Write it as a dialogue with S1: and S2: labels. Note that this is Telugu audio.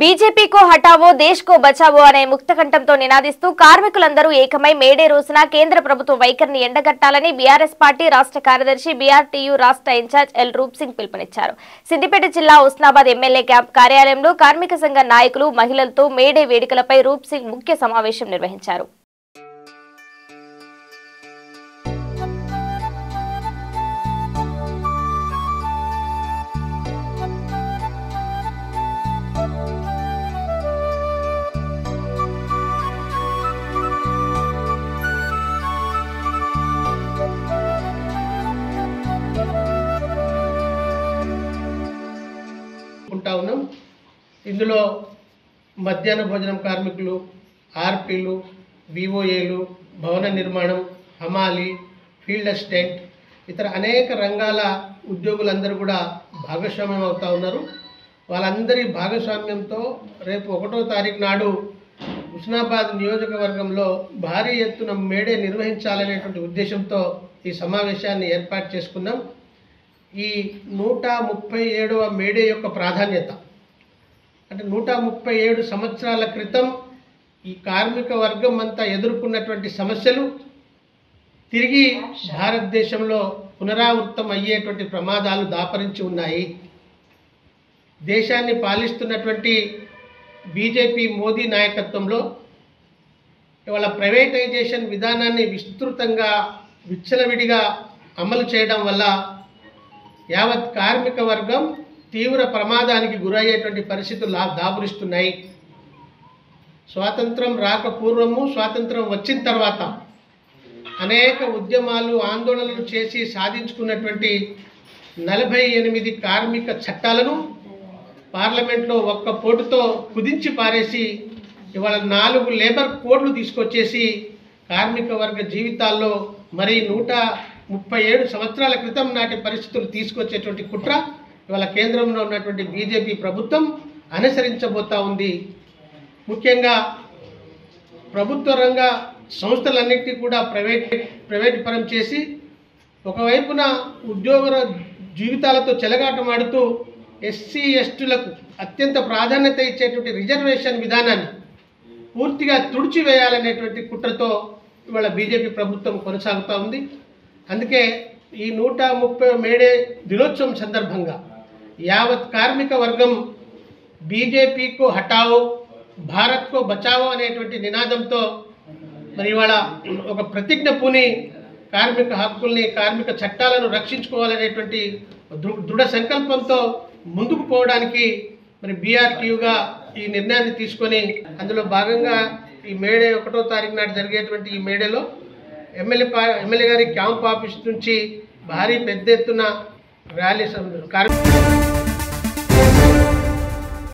S1: బీజేపీకో హటావో దేశ్ కో బచావో అనే ముక్తకంఠంతో నినాదిస్తూ కార్మికులందరూ ఏకమై మేడే రోజున కేంద్ర ప్రభుత్వ వైఖరిని ఎండగట్టాలని బీఆర్ఎస్ పార్టీ రాష్ట్ర కార్యదర్శి బీఆర్టీయూ రాష్ట్ర ఇన్ఛార్జ్ ఎల్ రూప్ సింగ్ పిలుపునిచ్చారు సిద్దిపేట జిల్లా ఉస్నాబాద్ ఎమ్మెల్యే క్యాంప్ కార్యాలయంలో కార్మిక సంఘ నాయకులు మహిళలతో మేడే వేడుకలపై రూప్ సింగ్ ముఖ్య సమావేశం నిర్వహించారు
S2: ఉంటా ఉన్నాం ఇందులో మధ్యాహ్న భోజనం కార్మికులు ఆర్పీలు విఓఏలు భవన నిర్మాణం హమాలి ఫీల్డ్ అసిస్టెంట్ ఇతర అనేక రంగాల ఉద్యోగులందరూ కూడా భాగస్వామ్యం అవుతా ఉన్నారు వాళ్ళందరి భాగస్వామ్యంతో రేపు ఒకటో తారీఖు నాడు హుస్నాబాద్ నియోజకవర్గంలో భారీ ఎత్తున మేడే నిర్వహించాలనేటువంటి ఉద్దేశంతో ఈ సమావేశాన్ని ఏర్పాటు చేసుకున్నాం ఈ నూట ముప్పై ఏడవ మేడే యొక్క ప్రాధాన్యత అంటే నూట ముప్పై ఏడు సంవత్సరాల క్రితం ఈ కార్మిక వర్గం అంతా ఎదుర్కొన్నటువంటి సమస్యలు తిరిగి భారతదేశంలో పునరావృతం అయ్యేటువంటి ప్రమాదాలు దాపరించి ఉన్నాయి దేశాన్ని పాలిస్తున్నటువంటి బీజేపీ మోదీ నాయకత్వంలో ఇవాళ ప్రైవేటైజేషన్ విధానాన్ని విస్తృతంగా విచ్చలవిడిగా అమలు చేయడం వల్ల యావత్ కార్మిక వర్గం తీవ్ర ప్రమాదానికి గురయ్యేటువంటి పరిస్థితులు లా- దాపురిస్తున్నాయి స్వాతంత్రం రాక పూర్వము స్వాతంత్రం వచ్చిన తర్వాత అనేక ఉద్యమాలు ఆందోళనలు చేసి సాధించుకున్నటువంటి నలభై ఎనిమిది కార్మిక చట్టాలను పార్లమెంట్లో ఒక్క పోటుతో కుదించి పారేసి ఇవాళ నాలుగు లేబర్ కోడ్లు తీసుకొచ్చేసి కార్మిక వర్గ జీవితాల్లో మరి నూట ముప్పై ఏడు సంవత్సరాల క్రితం నాటి పరిస్థితులు తీసుకొచ్చేటువంటి కుట్ర ఇవాళ కేంద్రంలో ఉన్నటువంటి బీజేపీ ప్రభుత్వం అనుసరించబోతా ఉంది ముఖ్యంగా ప్రభుత్వ రంగ సంస్థలన్నింటినీ కూడా ప్రైవేట్ ప్రైవేట్ పరం చేసి ఒకవైపున ఉద్యోగుల జీవితాలతో చెలగాటమాడుతూ ఎస్సీ ఎస్టీలకు అత్యంత ప్రాధాన్యత ఇచ్చేటువంటి రిజర్వేషన్ విధానాన్ని పూర్తిగా తుడిచివేయాలనేటువంటి కుట్రతో ఇవాళ బీజేపీ ప్రభుత్వం కొనసాగుతూ ఉంది అందుకే ఈ నూట ముప్పై మేడే దినోత్సవం సందర్భంగా యావత్ కార్మిక వర్గం బీజేపీకు హటావో భారత్కో బచావో అనేటువంటి నినాదంతో మరి ఇవాళ ఒక ప్రతిజ్ఞ పూని కార్మిక హక్కుల్ని కార్మిక చట్టాలను రక్షించుకోవాలనేటువంటి దృ- దృఢ సంకల్పంతో ముందుకు పోవడానికి మరి బీఆర్టీయుగా ఈ నిర్ణయాన్ని తీసుకొని అందులో భాగంగా ఈ మేడే ఒకటో తారీఖు నాడు జరిగేటువంటి ఈ మేడేలో ఎమ్మెల్యే పా ఎమ్మెల్యే గారి క్యాంప్ ఆఫీస్ నుంచి భారీ పెద్ద ఎత్తున ర్యాలీ సం- కార్య